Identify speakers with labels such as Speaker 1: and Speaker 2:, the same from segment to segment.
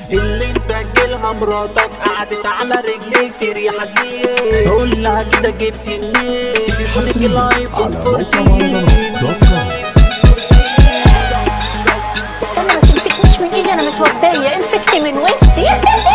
Speaker 1: اللي مسجلها مراتك قعدت على رجليك تريح حزين قول لها كده جبت منين تليفونك
Speaker 2: حصريا
Speaker 1: الايفون
Speaker 2: على موقع
Speaker 1: 14
Speaker 2: مهرجانات دوت كوم
Speaker 3: استنى ما تمسكنيش من ايدي انا متوضيه امسكني من وسطي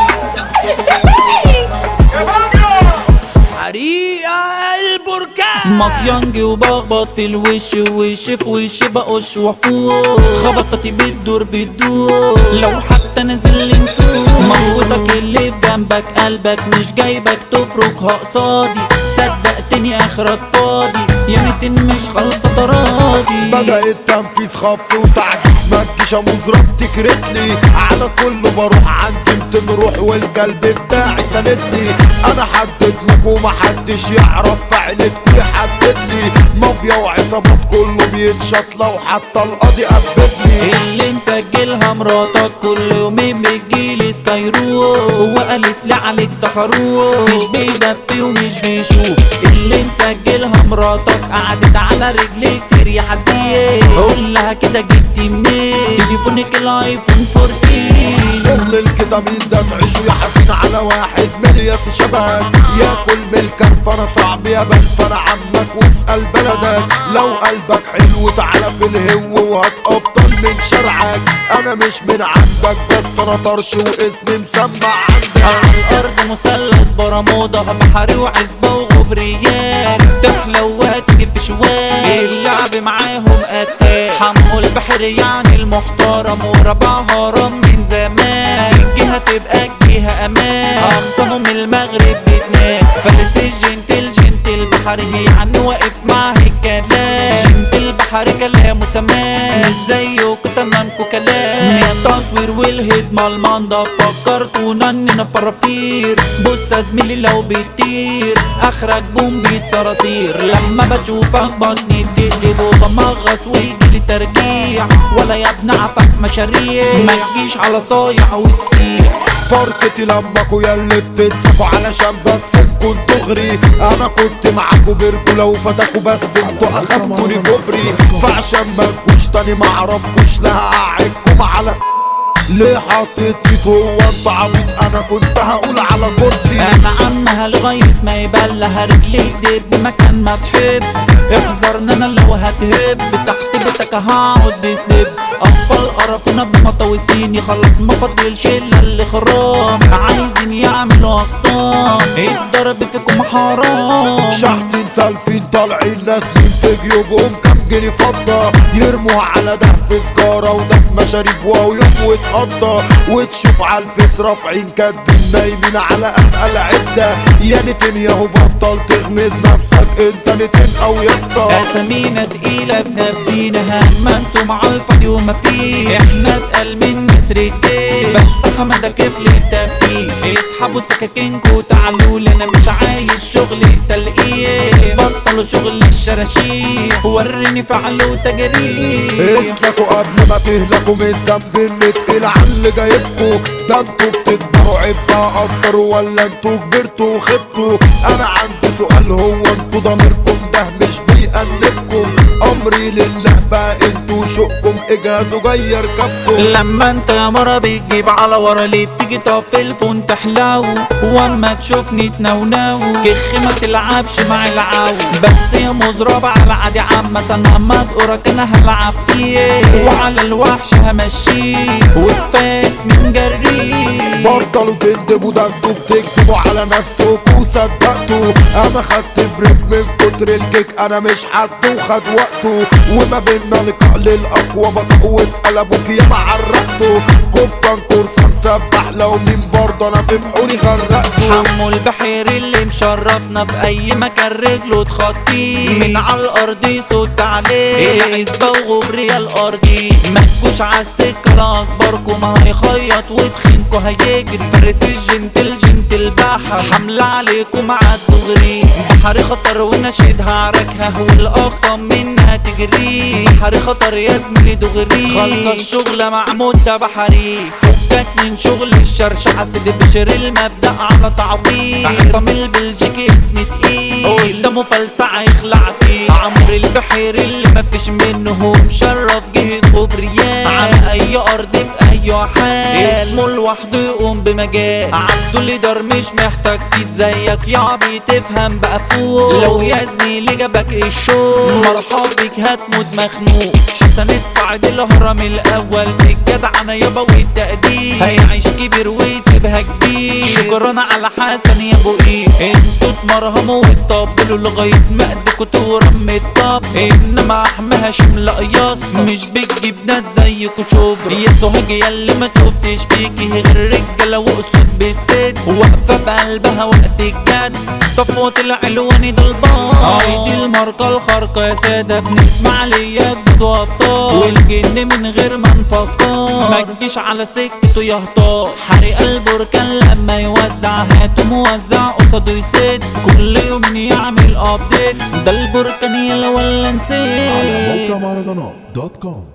Speaker 1: حريقة البركان مافيانجي وبخبط في الوش ووش في وش بقش وفوق خبطتي بتدور بتدور لو حتى نزل لي نسوق موتك اللي بجنبك قلبك مش جايبك تفركها قصادي صدقتني اخرك فاضي يا ميتين مش خالصة تراضي
Speaker 4: بدأ التنفيذ خبط وتعجيز مكيشة مزرب تكرتلي على كله بروح عندي 200 روح والكلب بتاعي ساندني انا حدد لك ومحدش يعرف فعلتكوا يحدد لي مافيا وعصابات كله بيتشط لو حتى القاضي قبضني
Speaker 1: اللي مسجلها مراتك كل يومين بتجيلي سكايرو وقالت لي عليك تخروف مش بيدفي ومش بيشوف اللي مسجلها مراتك قعدت على رجليك تريح حزين قول لها كده جبتي منين تليفونك الايفون 14
Speaker 4: شغل الكتامين ده تعيشوا يا حزين على واحد ملياس شبهك ياكل ملكك فانا صعب يا بل فانا عمك واسأل بلدك لو قلبك حلو تعالى في الهو وهات ابطال من شرعك انا مش من عندك بس انا طرش واسمي مسمع عندك
Speaker 1: على الارض مثلث برموده بحري وعزبه وغبريات تحلى وهتجي في شوال اللعب معاهم قتال حمو البحر يعني المحترم وربع هرم من زمان الجهه تبقى الجهه امان اقسموا من المغرب بتنام فارس الجنتل جنتل بحري يعني واقف معاه الكلام جنتل بحري كلامه تمام مش زيكوا تمامكوا كلام من التصوير والهدمة المنضف فكرتونا اننا فرافير بص يا زميلي لو بتطير اخرك بوم بيت صراصير لما بشوفك بطني بتقلب وبمغص ويجيلي ترجيع ولا يا ابن عفك مشاريع ما تجيش على صايع وتسيح
Speaker 4: فرقتي لمكوا يا اللي بتنسفوا علشان بس انكوا تغري انا كنت معاكوا بيركوا لو فتكوا بس انتوا اخدتوني كوبري فعشان ما تكونش تاني ما اعرفكوش لا هقعدكم على ليه حطيتني هو انت عبيط انا كنت هقول على كرسي
Speaker 1: انا عنها لغاية ما يبلها رجلي دب مكان ما تحب احذرنا انا لو هتهب تحت بيتك هقعد بسلب اطفال قرفونا بمطوسين يخلص ما فاضلش الا اللي خرام عايزين يعملوا اقسام الضرب فيكم حرام
Speaker 4: شحتين سالفين طالعين نازلين في جيوبهم كام جنيه فضة يرموا على ده في سجارة وده في مشاريب واو يوم واتقضى وتشوف على الفيس رافعين كاتبين نايمين على اتقل عدة يا نتنياهو بطل تغمز نفسك انت نتن او يا اسطى
Speaker 1: اسامينا تقيلة بنفسينا هما انتم على الفاضي وما فيه احنا اتقل من مصر الدين بس حمادة كفل التفكير اسحبوا سكاكينكوا تعالوا لي انا مش عايز شغل التلقيح بطلوا شغل الشراشيح وريني فعل وتجريح
Speaker 4: اسلكوا قبل ما تهلكوا من الذنب اللي تقيل على اللي جايبكوا ده انتوا بتكبروا عيب بقى قدروا ولا انتوا كبرتوا وخبتوا انا عندي سؤال هو انتوا ضميركم ده مش بيأنبكم امري لله بقى انتوا شوقكم اجازوا جاي يركبكم
Speaker 1: لما انت يا مرة بتجيب على ورا ليه بتيجي تقف في الفون تحلو واما تشوفني تنونو كخ ما تلعبش مع العو بس يا مزربة على عادي عامة اما ادقرك انا هلعب فيه وعلى الوحش همشيه وفاس من جريه
Speaker 4: بطلوا تندبوا ده انتوا بتكتبوا على نفسكوا وصدقتوا انا خدت بريك من كتر الكيك انا مش حد وخد وقته وما بينا لقاء للاقوى بطق واسال ابوك يا ما عرقته كوبان كورسان سبح لو مين برضه انا في بحوري غرقته
Speaker 1: حمو البحير اللي مشرفنا في اي مكان رجله تخطيه من على الارض صوت عليه عزبة وغبرية الارضي ما تجوش عالسكة لاكبركم هيخيط وتخينكوا هيجري فارس الجنتل جنتل بحر حملة عليكم عالدغري بحر خطر ونشيدها عركها والاقصى منها تجري بحر خطر يا زميلي دغري خلص الشغلة مع مدة بحري فكك من شغل الشرشحة سيد بشر المبدأ على تعويض عصام البلجيكي اسم تقيل قدامه فلسعة يخلع فيه عمرو البحير اللي مفيش منه هو مشرف جهة كوبريات على أي أرض في أي ايوه حال اسمه لوحده يقوم بمجال عبده الليدر مش محتاج سيد زيك يا عبي تفهم بقى فوق لو يا زميلي جابك الشوق مرحب بيك هتموت مخنوق حسن السعد الهرم الاول الجدع انا يابا والتقدير هيعيش كبير ويسيبها كبير شكرا على حسن يا ابو ايه انتوا اتمرهموا واتطبلوا لغايه ما ايدكوا تورم الطب انما احمى هاشم لا قياس مش بتجيب ناس زيكوا شبر يا سوهاج يا اللي ما شفتش فيكي غير رجاله واسود بتسد واقفه بقلبها وقت الجد صفوة العلواني ده البار ايدي الماركة الخارقة يا سادة بنسمع ليا جدود وابطال والجن من غير ما نفكر ما تجيش على سكته يا هطار حريق البركان لما يوزع هاته موزع قصاده يسد كل يوم يعمل ابديت ده البركان يلا ولا
Speaker 2: على
Speaker 1: نسيت
Speaker 2: موقع مهرجانات دوت كوم